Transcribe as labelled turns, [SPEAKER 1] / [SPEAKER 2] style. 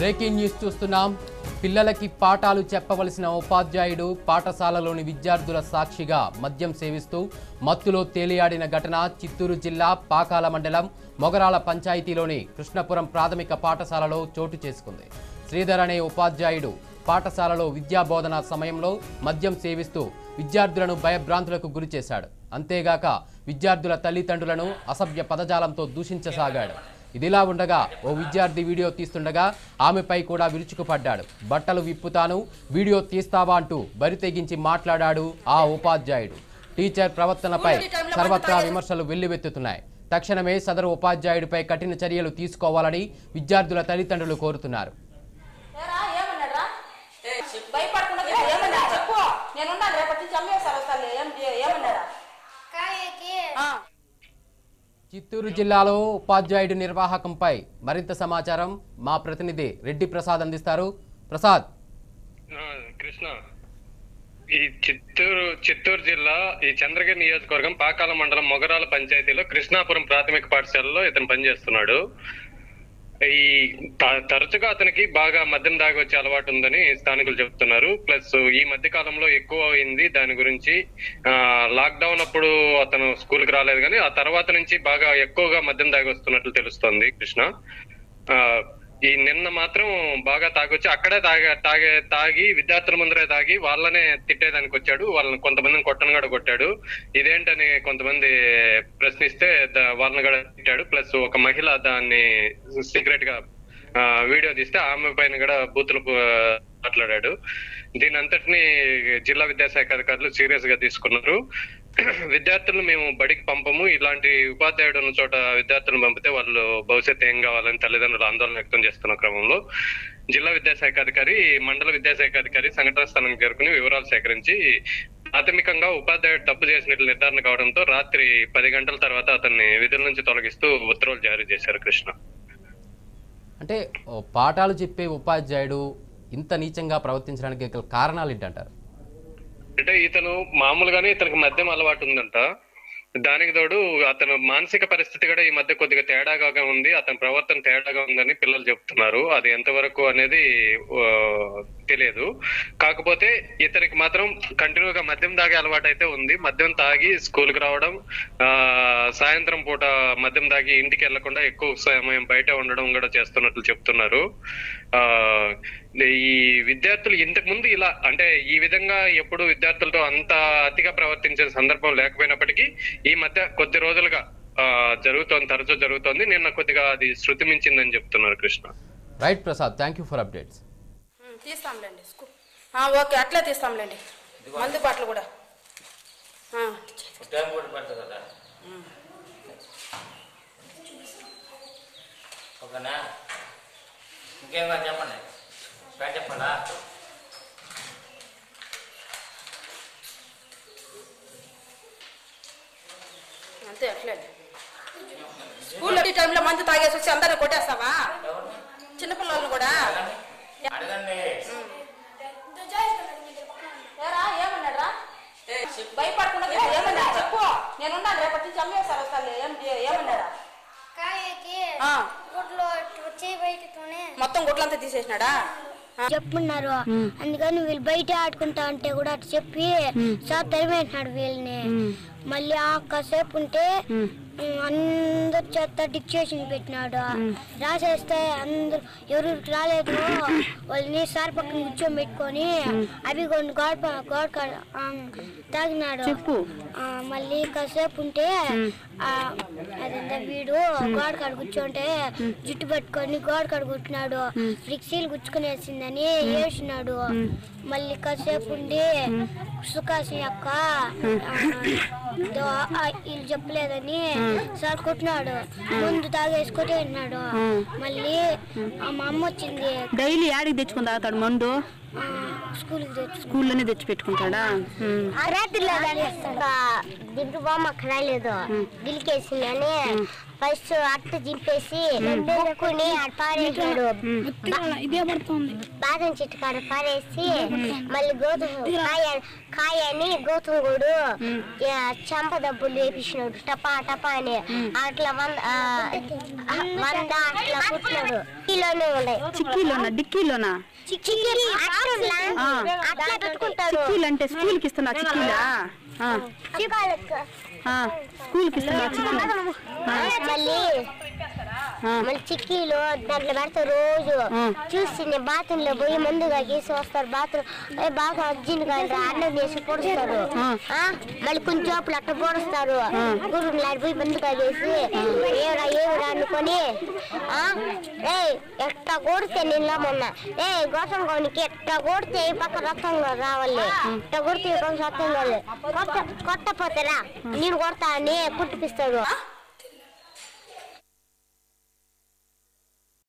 [SPEAKER 1] Breaking news చూస్తున్నాం పిల్లలకి పాఠాలు చెప్పవలసిన ఉపాధ్యాయుడు పాఠశాలలోని విద్యార్థుల సాక్షిగా మద్యం సేవిస్తూ మత్తులో తేలియాడిన ఘటన చిత్తూరు జిల్లా పాకాల మండలం మొగరాల పంచాయతీలోని కృష్ణపురం ప్రాథమిక పాఠశాలలో చోటు చేసుకుంది శ్రీధర్ అనే ఉపాధ్యాయుడు పాఠశాలలో విద్యాబోధన సమయంలో మద్యం సేవిస్తూ విద్యార్థులను భయభ్రాంతులకు గురి చేశాడు అంతేగాక విద్యార్థుల తల్లిదండ్రులను అసభ్య పదజాలంతో దూషించసాగాడు ఇదిలా ఉండగా ఓ విద్యార్థి వీడియో తీస్తుండగా ఆమెపై కూడా విరుచుకుపడ్డాడు బట్టలు విప్పుతాను వీడియో తీస్తావా అంటూ బరి తెగించి మాట్లాడాడు ఆ ఉపాధ్యాయుడు టీచర్ ప్రవర్తనపై సర్వత్రా విమర్శలు వెల్లువెత్తుతున్నాయి తక్షణమే సదరు ఉపాధ్యాయుడిపై కఠిన చర్యలు తీసుకోవాలని విద్యార్థుల తల్లిదండ్రులు కోరుతున్నారు
[SPEAKER 2] ఏరా ఏమన్నారా భయపడకుండా చెప్పు. ఏమన్నా చెప్పు నేనున్నాను రేపటి నుంచి అమ్మేసారు వస్తాను ఏం ఏమన్నారా
[SPEAKER 3] కాయకి
[SPEAKER 2] ఆ.
[SPEAKER 1] చిత్తూరు జిల్లాలో ఉపాధ్యాయుడి నిర్వాహకంపై మరింత సమాచారం మా ప్రతినిధి రెడ్డి ప్రసాద్ అందిస్తారు ప్రసాద్
[SPEAKER 4] ఆ, కృష్ణ ఈ చిత్తూరు చిత్తూరు జిల్లా ఈ చంద్రగిరి నియోజకవర్గం పాకాల మండలం మొగరాల పంచాయతీలో కృష్ణాపురం ప్రాథమిక పాఠశాలలో ఇతను పనిచేస్తున్నాడు ఈ త- తరచుగా అతనికి బాగా మద్యం దాగి వచ్చే అలవాటు ఉందని స్థానికులు చెప్తున్నారు ప్లస్ ఈ మధ్య కాలంలో ఎక్కువ అయింది దాని గురించి ఆ లాక్ డౌన్ అప్పుడు అతను స్కూల్ కి రాలేదు కానీ ఆ తర్వాత నుంచి బాగా ఎక్కువగా మద్యం దాగి వస్తున్నట్లు తెలుస్తోంది కృష్ణ ఆ ఈ నిన్న మాత్రం బాగా తాగొచ్చి అక్కడే తాగా తాగే తాగి విద్యార్థుల ముందరే తాగి వాళ్ళనే తిట్టేదానికి వచ్చాడు వాళ్ళని కొంతమందిని కొట్టను కూడా కొట్టాడు ఇదేంటని కొంతమంది ప్రశ్నిస్తే ద- వాళ్ళని కూడా తిట్టాడు ప్లస్ ఒక మహిళ దాన్ని సీక్రెట్ గా ఆ, వీడియో తీస్తే ఆమె పైన కూడా బూతులు ఆ, మాట్లాడాడు దీని అంతటిని జిల్లా విద్యాశాఖ అధికారులు సీరియస్ గా తీసుకున్నారు విద్యార్థులను మేము బడికి పంపము ఇలాంటి ఉపాధ్యాయుడు ఉన్న చోట విద్యార్థులను పంపితే వాళ్ళు భవిష్యత్తు ఏం కావాలని తల్లిదండ్రులు ఆందోళన వ్యక్తం చేస్తున్న క్రమంలో జిల్లా విద్యాశాఖ అధికారి మండల విద్యాశాఖ అధికారి సంఘటన స్థలానికి చేరుకుని వివరాలు సేకరించి ప్రాథమికంగా ఉపాధ్యాయుడు తప్పు చేసినట్లు నిర్ధారణ కావడంతో రాత్రి పది గంటల తర్వాత అతన్ని విధుల నుంచి తొలగిస్తూ ఉత్తర్వులు జారీ చేశారు కృష్ణ
[SPEAKER 1] అంటే ఓ పాఠాలు చెప్పే ఉపాధ్యాయుడు ఇంత నీచంగా ప్రవర్తించడానికి గల కారణాలు ఏంటంటారు
[SPEAKER 4] అంటే ఇతను మామూలుగానే ఇతనికి మద్యం అలవాటు ఉందంట దానికి తోడు అతను మానసిక పరిస్థితి కూడా ఈ మధ్య కొద్దిగా తేడాగా ఉంది అతని ప్రవర్తన తేడాగా ఉందని పిల్లలు చెప్తున్నారు అది ఎంతవరకు అనేది ఆ, తెలియదు కాకపోతే ఇతనికి మాత్రం కంటిన్యూగా మద్యం తాగే అలవాటు అయితే ఉంది మద్యం తాగి స్కూల్ కి రావడం ఆ సాయంత్రం పూట మద్యం తాగి ఇంటికి వెళ్లకుండా ఎక్కువ సమయం బయట ఉండడం కూడా చేస్తున్నట్లు చెప్తున్నారు ఆ ఈ విద్యార్థులు ఇంతకు ముందు ఇలా అంటే ఈ విధంగా ఎప్పుడు విద్యార్థులతో అంత అతిగా ప్రవర్తించే సందర్భం లేకపోయినప్పటికీ ఈ మధ్య కొద్ది రోజులుగా ఆ జరుగుతోంది తరచూ జరుగుతోంది నిన్న కొద్దిగా అది శృతి మించిందని చెప్తున్నారు Krishna
[SPEAKER 1] right Prasad thank you for updates
[SPEAKER 2] ఉమ్, తీస్తాంలేండి స్కూ ఆ, ఓకే అట్లే తీస్తాంలేండి మందు బాటలు కూడా ఆ,
[SPEAKER 5] టైం కూడా పడుతుంది కదా ఓకేనా ఇంకేం కాదు చెప్పండి పేట చెప్పాలా
[SPEAKER 2] అంతే అట్లే స్కూల్లో ఈ టైంలో మందు తాగేసి వచ్చి అందరిని కొట్టేస్తావా చిన్నపిల్లలను కూడా
[SPEAKER 5] అడగండి
[SPEAKER 2] ఏరా ఏమన్నారా భయపడకుండా చెప్పు. ఏమన్నా చెప్పు నేనున్నాను రేపటి నుంచి అమ్మేసారు వస్తాను ఏం ఏమన్నారా
[SPEAKER 3] కాయకి
[SPEAKER 2] ఆ,
[SPEAKER 3] గుడ్లో వచ్చి బయటతోనే
[SPEAKER 2] మొత్తం గుడ్లంతా తీసేసినాడా
[SPEAKER 3] చెప్పున్నారు అందుకని వీళ్ళు బయట ఆడుకుంటా అంటే కూడా అటు చెప్పి సార్ తరిమేసినాడు వీళ్ళని మళ్ళీ ఆ కాసేపు ఉంటే ఉమ్, అందరు చేత డిక్టేషన్ పెట్టినాడు రాసేస్తే అందరు ఎవరికి రాలేదు వాళ్ళని సార్ పక్కన కూర్చోబెట్టుకొని అవి కొన్ని గోడ ప- గోడ కాడ- ఆ, తాగినాడు చెప్పు మళ్ళీ కాసేపు ఉంటే ఆ, అదంతా వీడు గోడ కాడ కూర్చోంటే జుట్టు పట్టుకొని గోడ కాడ కూర్చున్నాడు ఫ్రిక్సీలు గుచ్చుకునేసిందని ఏడ్చినాడు మళ్ళీ కాసేపు ఉండి సుఖాసి అక్క ఆ, దో- ఆ, వీళ్ళు చెప్పలేదని సార్ కొట్టినాడు ముందు తాగేసుకొని ఉన్నాడు మళ్ళీ ఆ, మా అమ్మ వచ్చింది
[SPEAKER 6] డైలీ యాడికి తెచ్చుకుని తాగుతాడు మందు
[SPEAKER 3] స్కూల్కి తెచ్చు
[SPEAKER 6] స్కూల్లోనే తెచ్చి పెట్టుకుంటాడా ఉమ్.
[SPEAKER 3] రాత్రిలో దీంట్లో బామ్మ అక్కడ రాలేదు గిలికేసిందని ఫస్ట్ అట్ట చింపేసి బొక్కుని అటు పారేసాడు
[SPEAKER 6] ఇదే పడుతుంది
[SPEAKER 3] బాదం చెట్టు కాడ పారేసి మళ్ళీ గోధుమ కాయ కాయని గౌతమ్ గూడు చంప దబ్బులు వేపించినాడు టపా టపా అని అట్లా వంద ఆ, వంద అట్లా పుట్టినాడు కిలోనే ఉన్నాయి
[SPEAKER 6] చిక్కీలోనా డిక్కీలోనా
[SPEAKER 3] చిక్కీలు
[SPEAKER 6] ఆ.
[SPEAKER 3] అట్లా పెట్టుకుంటాడు
[SPEAKER 6] చిక్కీలు అంటే స్కూల్కి ఇస్తున్నా చిక్కీలా ఆ,
[SPEAKER 3] చిక్కాలకు.
[SPEAKER 6] ఆ, స్కూల్కి ఇస్తున్నా చిక్కీలు
[SPEAKER 3] మళ్ళీ
[SPEAKER 6] ఆ.
[SPEAKER 3] మళ్ళీ చిక్కీలు దాంట్లో పెడతారు రోజు
[SPEAKER 6] ఆ.
[SPEAKER 3] చూసి నేను బాత్రూమ్ లో పోయి ముందుగా గీసి వస్తారు బాత్రూమ్ బాగా అర్జున్ గారు అన్నం చేసి పొడుస్తారు
[SPEAKER 6] ఆ.
[SPEAKER 3] ఆ? మళ్ళీ కొంచెం చేపలు అట్లా పొడుస్తారు గురువు లాడి పోయి ముందుగా చేసి ఏవరా ఏవరా అనుకొని ఆ? ఏయ్ ఎట్లా కొడితే నిన్న మొన్న ఏ గోసం గౌనికి ఎట్లా కొడితే ఈ పక్క రక్తం రావాలి ఎట్లా కొడితే ఈ పక్క రక్తం రావాలి కొట్ట కొట్టపోతారా నేను కొడతా అని కుట్టిపిస్తాడు